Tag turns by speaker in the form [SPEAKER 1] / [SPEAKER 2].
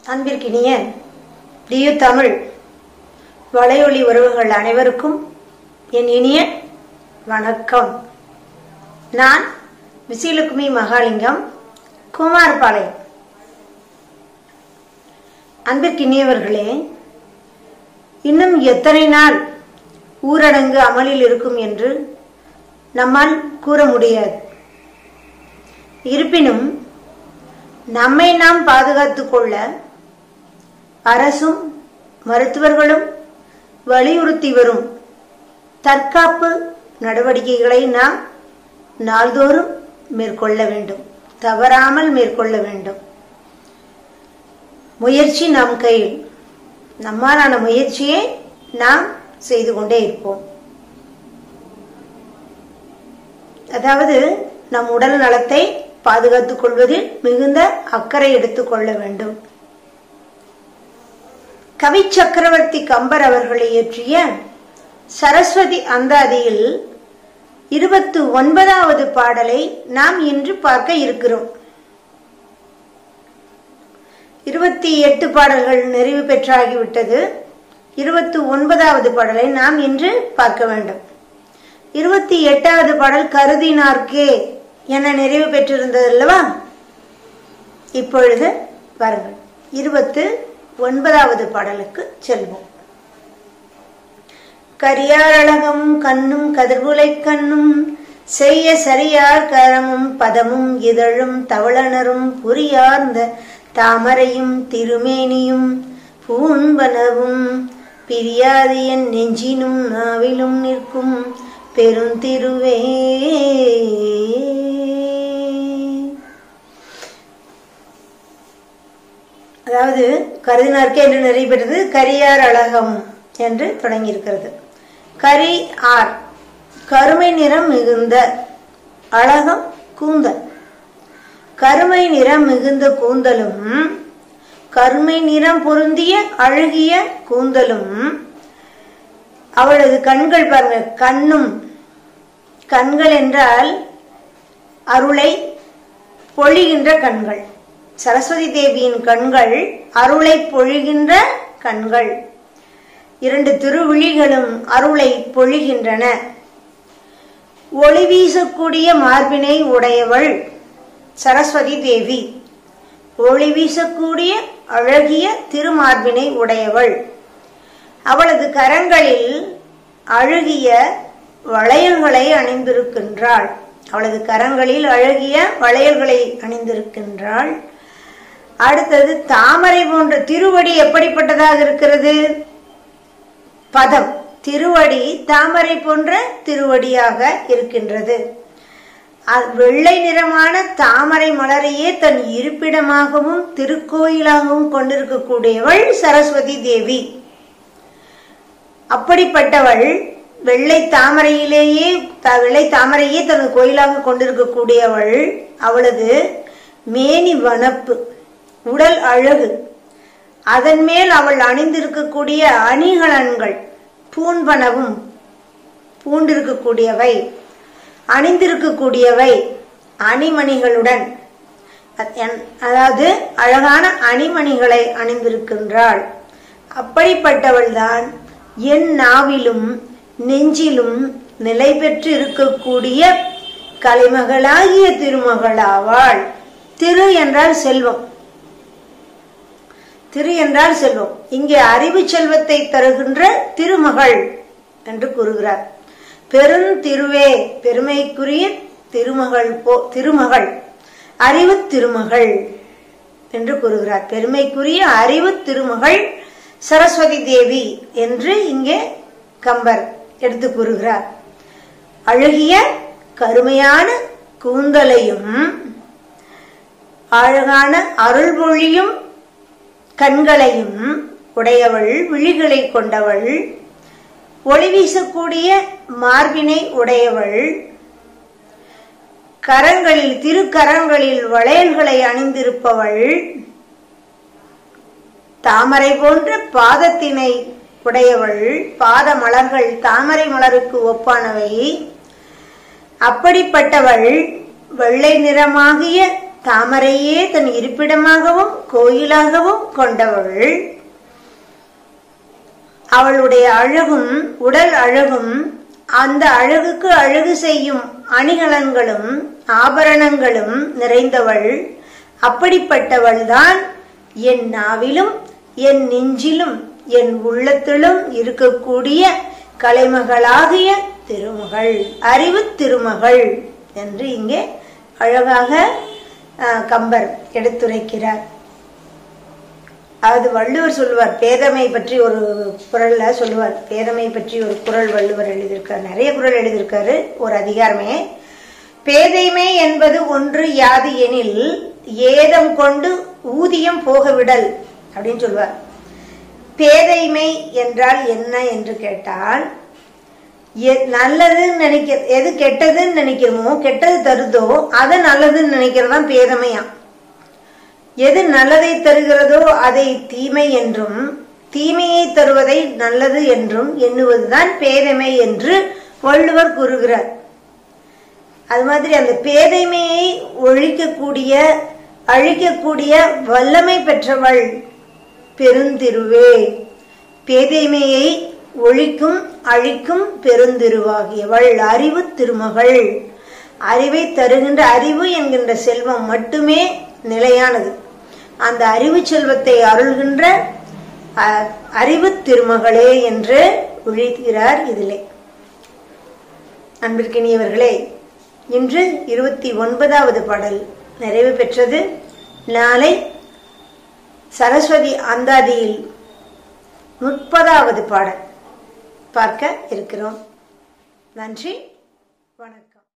[SPEAKER 1] அன்பிற்கினிய டியு தமிழ் வலையொலி உறவுகள் அனைவருக்கும் என் இனிய வணக்கம் நான் விசயலட்சுமி மகாலிங்கம் குமாரபாளையம் அன்பிற்கினியவர்களே இன்னும் எத்தனை நாள் ஊரடங்கு அமலில் இருக்கும் என்று நம்மால் கூற முடியாது இருப்பினும் நம்மை நாம் பாதுகாத்துக் கொள்ள அரசும் மருத்துவர்களும் வலியுறுத்தி வரும் தற்காப்பு நடவடிக்கைகளை நாம் நாள்தோறும் மேற்கொள்ள வேண்டும் தவறாமல் மேற்கொள்ள வேண்டும் முயற்சி நம் கையில் நம்மாலான முயற்சியை நாம் செய்து கொண்டே இருப்போம் அதாவது நம் உடல் நலத்தை பாதுகாத்துக் கொள்வதில் மிகுந்த அக்கறை எடுத்துக் கொள்ள வேண்டும் கவி சக்கரவர்த்தி கம்பர் அவர்களை இயற்றிய சரஸ்வதி அந்தாதியில் இருபத்து ஒன்பதாவது பாடலை நாம் இன்று பார்க்க இருக்கிறோம் இருபத்தி எட்டு பாடல்கள் நிறைவு பெற்றாகிவிட்டது இருபத்தி ஒன்பதாவது பாடலை நாம் இன்று பார்க்க வேண்டும் இருபத்தி எட்டாவது பாடல் கருதினார்க்கே என நிறைவு பெற்றிருந்தது அல்லவா இப்பொழுது வாருங்கள் இருபத்து ஒன்பதாவது பாடலுக்கு செல்வோம் கரியாரழகம் கண்ணும் கதிர்வுலை கண்ணும் செய்ய சரியார் கரமும் பதமும் இதழும் தவளனரும் புரியார்ந்த தாமரையும் திருமேனியும் பூன்பனவும் பிரியாது என் நெஞ்சினும் நாவிலும் நிற்கும் பெருந்திருவே அதாவது கருதினார்க்கே என்று நிறைவேறது கரியார் அழகம் என்று தொடங்கியிருக்கிறது கரி ஆர் கருமை நிறம் மிகுந்த அழகம் கூந்தல் கருமை நிறம் மிகுந்த கூந்தலும் கருமை நிறம் பொருந்திய அழகிய கூந்தலும் அவளது கண்கள் பாருங்க கண்ணும் கண்கள் என்றால் அருளை பொழிகின்ற கண்கள் சரஸ்வதி தேவியின் கண்கள் அருளை பொழிகின்ற கண்கள் இரண்டு திருவிழிகளும் அருளை பொழிகின்றன ஒளி வீசக்கூடிய மார்பினை உடையவள் சரஸ்வதி தேவி ஒளி வீசக்கூடிய அழகிய திருமார்பினை உடையவள் அவளது கரங்களில் அழகிய வளையல்களை அணிந்திருக்கின்றாள் அவளது கரங்களில் அழகிய வளையல்களை அணிந்திருக்கின்றாள் அடுத்தது தாமரை போன்ற திருவடி எப்படிப்பட்டதாக இருக்கிறது பதம் திருவடி தாமரை போன்ற திருவடியாக இருக்கின்றது வெள்ளை நிறமான தாமரை மலரையே தன் இருப்பிடமாகவும் திருக்கோயிலாகவும் கொண்டிருக்கக்கூடியவள் சரஸ்வதி தேவி அப்படிப்பட்டவள் வெள்ளை தாமரையிலேயே வெள்ளை தாமரையே தனது கோயிலாக கொண்டிருக்கக்கூடியவள் அவளது மேனி வனப்பு உடல் அழகு அதன் மேல் அவள் அணிந்திருக்கக்கூடிய அணிகலன்கள் பூன்பனவும் பூண்டிருக்கக்கூடியவை அணிந்திருக்கக்கூடியவை அணிமணிகளுடன் அதாவது அழகான அணிமணிகளை அணிந்திருக்கின்றாள் அப்படிப்பட்டவள்தான் என் நாவிலும் நெஞ்சிலும் நிலை பெற்று இருக்கக்கூடிய கலைமகளாகிய திருமகளாவாள் திரு என்றால் செல்வம் திரு என்றால் செல்வம் இங்கே அறிவு செல்வத்தை தருகின்ற திருமகள் என்று கூறுகிறார் பெருந்திருவே பெருமைக்குரிய திருமகள் போ திருமகள் அறிவு திருமகள் என்று கூறுகிறார் பெருமைக்குரிய அறிவு திருமகள் சரஸ்வதி தேவி என்று இங்கே கம்பர் எடுத்து கூறுகிறார் அழகிய கருமையான கூந்தலையும் அழகான அருள்மொழியும் கண்களையும் உடையவள் விழிகளை கொண்டவள் ஒளி வீசக்கூடிய மார்பினை உடையவள் கரங்களில் திருக்கரங்களில் வளையல்களை அணிந்திருப்பவள் தாமரை போன்ற பாதத்தினை உடையவள் பாத மலர்கள் தாமரை மலருக்கு ஒப்பானவை அப்படிப்பட்டவள் வெள்ளை நிறமாகிய தாமரையே தன் இருப்பிடமாகவும் கோயிலாகவும் கொண்டவள் அவளுடைய அழகும் உடல் அழகும் அந்த அழகுக்கு அழகு செய்யும் அணிகலன்களும் ஆபரணங்களும் நிறைந்தவள் அப்படிப்பட்டவள்தான் என் நாவிலும் என் நெஞ்சிலும் என் உள்ளத்திலும் இருக்கக்கூடிய கலைமகளாகிய திருமகள் அறிவு திருமகள் என்று இங்கே அழகாக அஹ், கம்பர் எடுத்துரைக்கிறார் அது வள்ளுவர் சொல்லுவார் பேதமை பற்றி ஒரு குரல்ல சொல்லுவார் பேதமை பற்றி ஒரு குரல் வள்ளுவர் எழுதியிருக்கார் நிறைய குரல் எழுதியிருக்காரு ஒரு அதிகாரமே பேதைமை என்பது ஒன்று யாது எனில் ஏதம் கொண்டு ஊதியம் போக விடல் அப்படின்னு சொல்லுவார் பேதைமை என்றால் என்ன என்று கேட்டால் எ- நல்லதுன்னு நினைக்க எது கெட்டதுன்னு நினைக்கிறோமோ கெட்டது தருதோ அதை நல்லதுன்னு நினைக்கிறதான் பேதமையாம் எது நல்லதை தருகிறதோ அதை தீமை என்றும் தீமையை தருவதை நல்லது என்றும் எண்ணுவதுதான் பேதைமை என்று வள்ளுவர் கூறுகிறார் அது மாதிரி அந்த பேதைமையை ஒழிக்கக்கூடிய அழிக்கக்கூடிய வல்லமை பெற்றவள் பெருந்திருவே பேதைமையை ஒழிக்கும் அழிக்கும் பெருந்திருவாகியவள் அறிவு திருமகள் அறிவை தருகின்ற அறிவு என்கின்ற செல்வம் மட்டுமே நிலையானது அந்த அறிவு செல்வத்தை அருள்கின்ற அஹ், அறிவு திருமகளே என்று ஒழிக்கிறார் இதிலே அன்பிற்கினியவர்களே இன்று இருபத்தி ஒன்பதாவது பாடல் நிறைவு பெற்றது நாளை சரஸ்வதி அந்தாதியில் முப்பதாவது பாடல் பார்க்க இருக்கிறோம் நன்றி